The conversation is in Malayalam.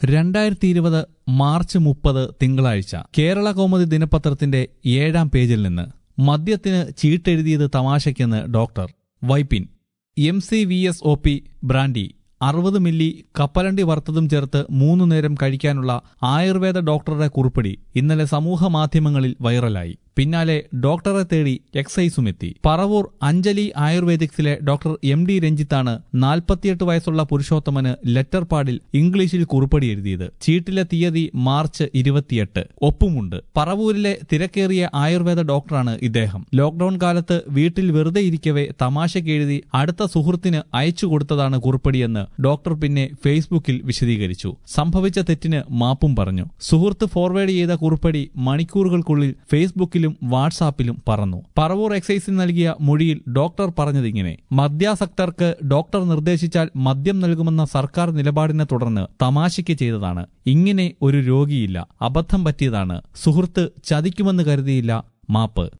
രണ്ടായിരത്തി ഇരുപത് മാർച്ച് മുപ്പത് തിങ്കളാഴ്ച കേരള കൗമുദി ദിനപത്രത്തിന്റെ ഏഴാം പേജിൽ നിന്ന് മദ്യത്തിന് ചീട്ടെഴുതിയത് തമാശയ്ക്കെന്ന് doctor Vypin M C V S O P brandy അറുപത് മില്ലി കപ്പലണ്ടി വറുത്തതും ചേർത്ത് മൂന്നു നേരം കഴിക്കാനുള്ള ആയുർവേദ ഡോക്ടറുടെ കുറിപ്പടി ഇന്നലെ സമൂഹ മാധ്യമങ്ങളിൽ വൈറലായി പിന്നാലെ ഡോക്ടറെ തേടി എക്സൈസും എത്തി പറവൂർ അഞ്ജലി ആയുർവേദിക്സിലെ ഡോക്ടർ എം ഡി രഞ്ജിത്താണ് നാൽപ്പത്തിയെട്ട് വയസ്സുള്ള പുരുഷോത്തമന് ലെറ്റർ പാഡിൽ ഇംഗ്ലീഷിൽ കുറിപ്പടി എഴുതിയത് ചീട്ടിലെ തീയതി മാർച്ച് ഇരുപത്തിയെട്ട് ഒപ്പുമുണ്ട് പറവൂരിലെ തിരക്കേറിയ ആയുർവേദ ഡോക്ടറാണ് ഇദ്ദേഹം ലോക്ഡൌൺ കാലത്ത് വീട്ടിൽ വെറുതെ ഇരിക്കവേ തമാശയ്ക്ക് എഴുതി അടുത്ത സുഹൃത്തിന് അയച്ചു കൊടുത്തതാണ് കുറിപ്പടിയെന്ന് ഡോക്ടർ പിന്നെ ഫേസ്ബുക്കിൽ വിശദീകരിച്ചു സംഭവിച്ച തെറ്റിന് മാപ്പും പറഞ്ഞു സുഹൃത്ത് ഫോർവേഡ് ചെയ്ത കുറിപ്പടി മണിക്കൂറുകൾക്കുള്ളിൽ ഫേസ്ബുക്കിലും വാട്സാപ്പിലും പറന്നു പറവൂർ എക്സൈസിന് നൽകിയ മൊഴിയിൽ ഡോക്ടർ പറഞ്ഞതിങ്ങനെ മദ്യാസക്തർക്ക് ഡോക്ടർ നിർദ്ദേശിച്ചാൽ മദ്യം നൽകുമെന്ന സർക്കാർ നിലപാടിനെ തുടർന്ന് തമാശയ്ക്ക് ചെയ്തതാണ് ഇങ്ങനെ ഒരു രോഗിയില്ല അബദ്ധം പറ്റിയതാണ് സുഹൃത്ത് ചതിക്കുമെന്ന് കരുതിയില്ല മാപ്പ്